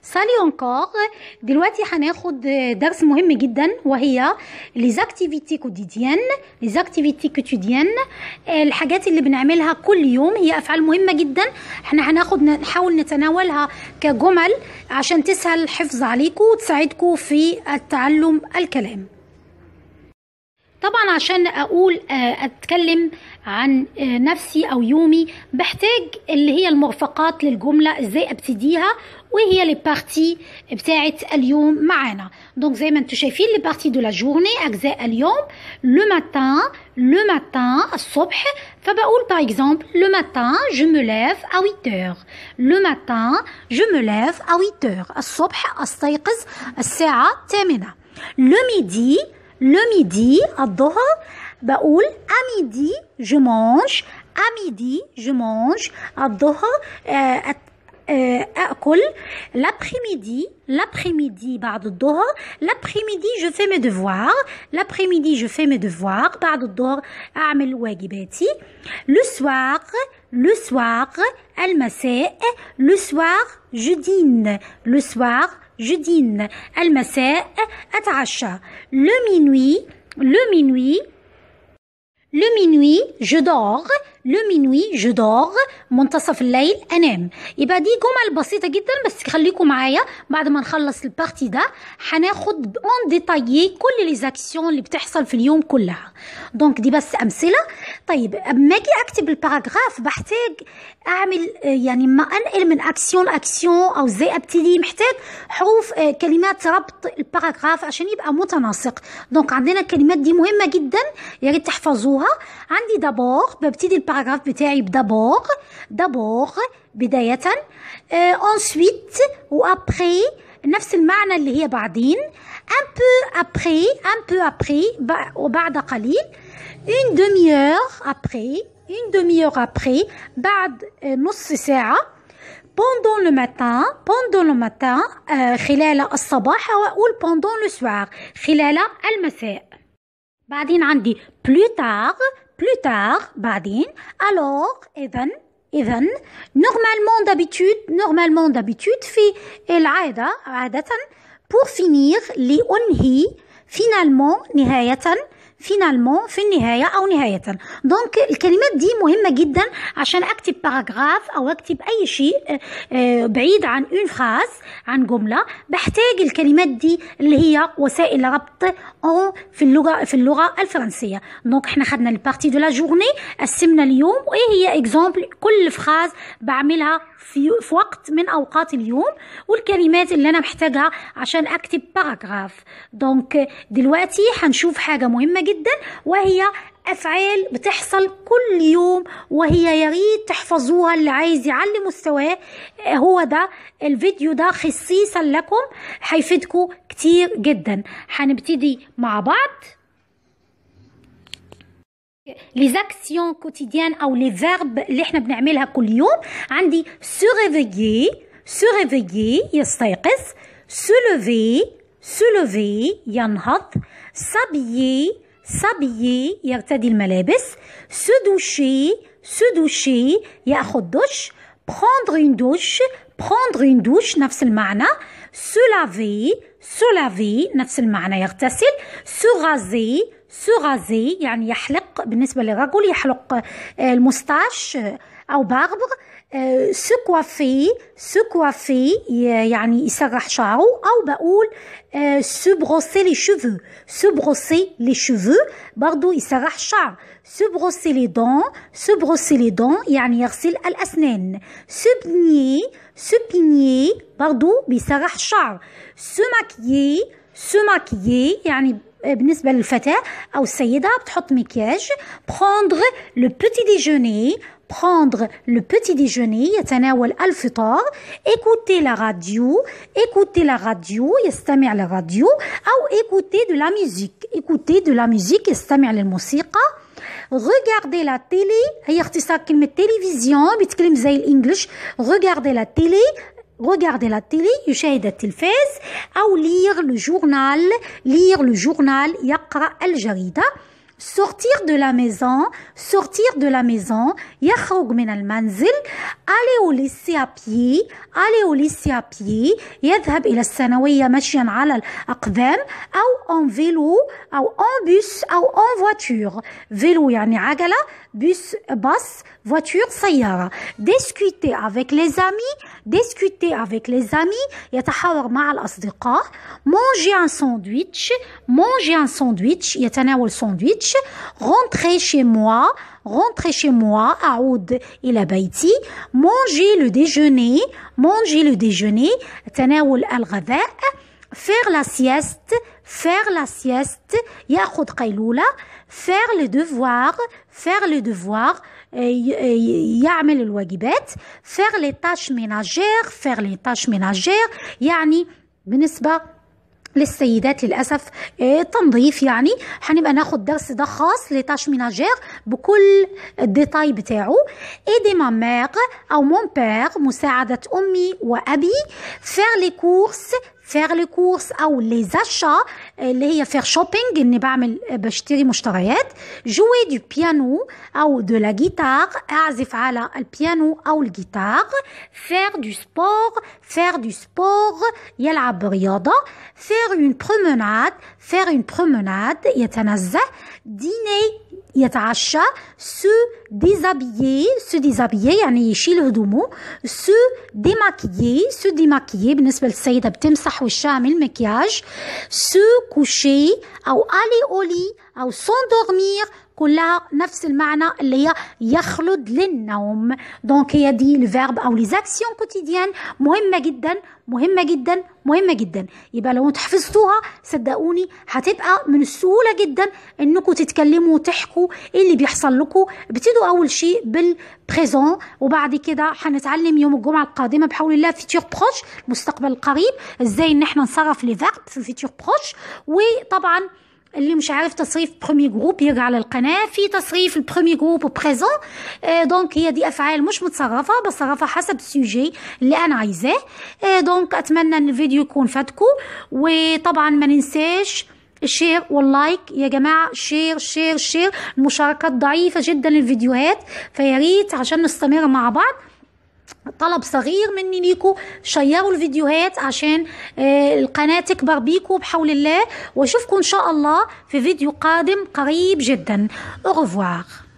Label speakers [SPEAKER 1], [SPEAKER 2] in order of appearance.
[SPEAKER 1] سالي انكور دلوقتي هناخد درس مهم جدا وهي les activités quotidiennes les activités quotidiennes الحاجات اللي بنعملها كل يوم هي افعال مهمه جدا احنا هناخد نحاول نتناولها كجمل عشان تسهل الحفظ عليكم وتساعدكم في التعلم الكلام طبعا عشان اقول اتكلم عن نفسي او يومي بحتاج اللي هي المرفقات للجمله ازاي ابتديها وهي لي بارتي بتاعه اليوم معانا دونك زي ما انتم شايفين لي بارتي دو لا جورني اجزاء اليوم لو ماتان لو ماتان الصبح فبقول باغ اكزومبل لو ماتان جو مو ليف ا 8 heures لو ماتان جو مو ليف ا 8 heures الصبح استيقظ الساعه 8 لو ميدي لو ميدي الظهر بقول à midi je mange à midi je mange الظهر أكل l'après-midi l'après-midi بعد الظهر l'après-midi je fais mes devoirs l'après-midi je fais mes devoirs بعد الظهر أعمل واجباتي le soir le soir المساء le soir je dîne le soir je dîne المساء أتعشى le minuit le minuit le minuit je dors لو مينوي جو دور منتصف الليل انام يبقى دي جمل بسيطه جدا بس خليكم معايا بعد ما نخلص البارتي ده هناخد اون ديتايي كل لي زاكسيون اللي بتحصل في اليوم كلها دونك دي بس امثله طيب اما اجي اكتب الباراجراف بحتاج اعمل يعني ما انقل من اكسيون لاكسيون او ازاي ابتدي محتاج حروف كلمات ربط الباراجراف عشان يبقى متناسق دونك عندنا الكلمات دي مهمه جدا يا ريت تحفظوها عندي دابور ببتدي الباراجراف بتاعي بدابور دابور بداية انسويت وابري نفس المعنى اللي هي بعدين un peu après un peu après وبعد قليل une demi-heure après une demi-heure après بعد نص ساعة pendant le matin pendant le matin خلال الصباح وأقول pendant le soir خلال المساء بعدين عندي plus tard plus tard بعدين alors إذا إذا normalement d'habitude normalement d'habitude في العادة عادة pour finir لأنهي finalement نهاية فينالمون في النهاية أو نهاية دونك الكلمات دي مهمة جدا عشان أكتب باراجراف أو أكتب أي شيء بعيد عن اون فراز عن جملة بحتاج الكلمات دي اللي هي وسائل ربط في اللغة في اللغة الفرنسية دونك احنا خدنا البارتي دو لا جورني قسمنا اليوم وايه هي اكزامبل كل فراز بعملها في, في وقت من اوقات اليوم والكلمات اللي انا محتاجها عشان اكتب باراجراف دونك دلوقتي هنشوف حاجه مهمه جدا وهي افعال بتحصل كل يوم وهي يا ريت تحفظوها اللي عايز يعلي مستواه هو ده الفيديو ده خصيصا لكم هيفيدكم كتير جدا هنبتدي مع بعض les actions quotidiennes او les verbes اللي احنا بنعملها كل يوم عندي se réveiller se réveiller يستيقظ se lever se lever ينهض s'habiller s'habiller يرتدي الملابس se doucher se doucher ياخذ دش prendre une douche prendre une douche نفس المعنى se laver se laver نفس المعنى يغتسل se raser se raser يعني يحلق بالنسبة للرجل يحلق المستاش أو باربر se coiffer se coiffer يعني يسرح شعره أو بقول se brosser les cheveux se brosser les cheveux برضو يسرح الشعر se brosser les dents se brosser les dents يعني يغسل الأسنان se peigner se peigner برضو بيسرح الشعر se maquiller se maquiller يعني بالنسبة للفتاة أو السيدة بتحط مكياج prendre le petit déjeuner prendre le petit déjeuner يتناول الفطار écouter la radio écouter la radio يستمع للراديو أو écouter de la musique écouter de la musique يستمع للموسيقى regarder la télé هي اختصار كلمة تلفزيون بيتكلم زي الانجليش regarder la télé regarder la télé يشاهد التلفاز أو lire le journal lire le journal يقرأ الجريدة sortir de la maison sortir de la maison يخرج من المنزل aller au lycée à pied aller au lycée à pied يذهب إلى الثانوية مشيا على الأقدام أو en vélo أو en bus أو en voiture vélo يعني عجلة bus باص voiture سيارة discuter avec les amis discuter avec les amis يتحاور مع الأصدقاء manger un sandwich manger un sandwich يتناول ساندويتش rentrer chez moi rentrer chez moi أعود إلى بيتي manger le déjeuner manger le déjeuner تناول الغذاء faire la sieste faire la sieste ياخذ قيلولة faire les devoirs faire les devoirs يعمل الواجبات faire les tâches ménagères faire les tâches ménagères يعني بالنسبة للسيدات للأسف تنظيف يعني هنبقى ناخد درس ده خاص لتاش ميناجير بكل الديتاي بتاعه ايدي ما مير او مون بير مساعدة امي وابي فير لي كورس فير لي كورس او لي زاشا اللي هي فير شوبينج اني بعمل بشتري مشتريات جوي دو بيانو او دو لا جيتار اعزف على البيانو او الجيتار فير دو سبور فير دو سبور يلعب رياضة فير اون بروموناد فير اون بروموناد يتنزه ديني يتعشى سو ديزابيي سو ديزابيي يعني يشيل هدومه سو ديماكيي سو ديماكيي بالنسبة للسيدة بتمسح وشها من المكياج سو كوشي أو ألي أولي أو سوندورمير كلها نفس المعنى اللي هي يخلد للنوم دونك هي دي الفيرب او لي زاكسيون كوتيديان مهمه جدا مهمه جدا مهمه جدا يبقى لو انتوا حفظتوها صدقوني هتبقى من السهوله جدا انكم تتكلموا وتحكوا ايه اللي بيحصل لكم ابتدوا اول شيء بالبريزون وبعد كده هنتعلم يوم الجمعه القادمه بحول الله فيتور بروش المستقبل القريب ازاي ان احنا نصرف لي فيرب في فيتور بروش وطبعا اللي مش عارف تصريف برومي جروب يرجع للقناة في تصريف البرومي جروب وبريزون آه دونك هي دي أفعال مش متصرفة بصرفها حسب السوجي اللي أنا عايزاه آه دونك أتمنى أن الفيديو يكون فاتكم وطبعا ما ننساش الشير واللايك يا جماعة شير شير شير المشاركات ضعيفة جدا للفيديوهات فياريت عشان نستمر مع بعض طلب صغير مني ليكم شيروا الفيديوهات عشان القناة تكبر بيكم بحول الله واشوفكم ان شاء الله في فيديو قادم قريب جدا au revoir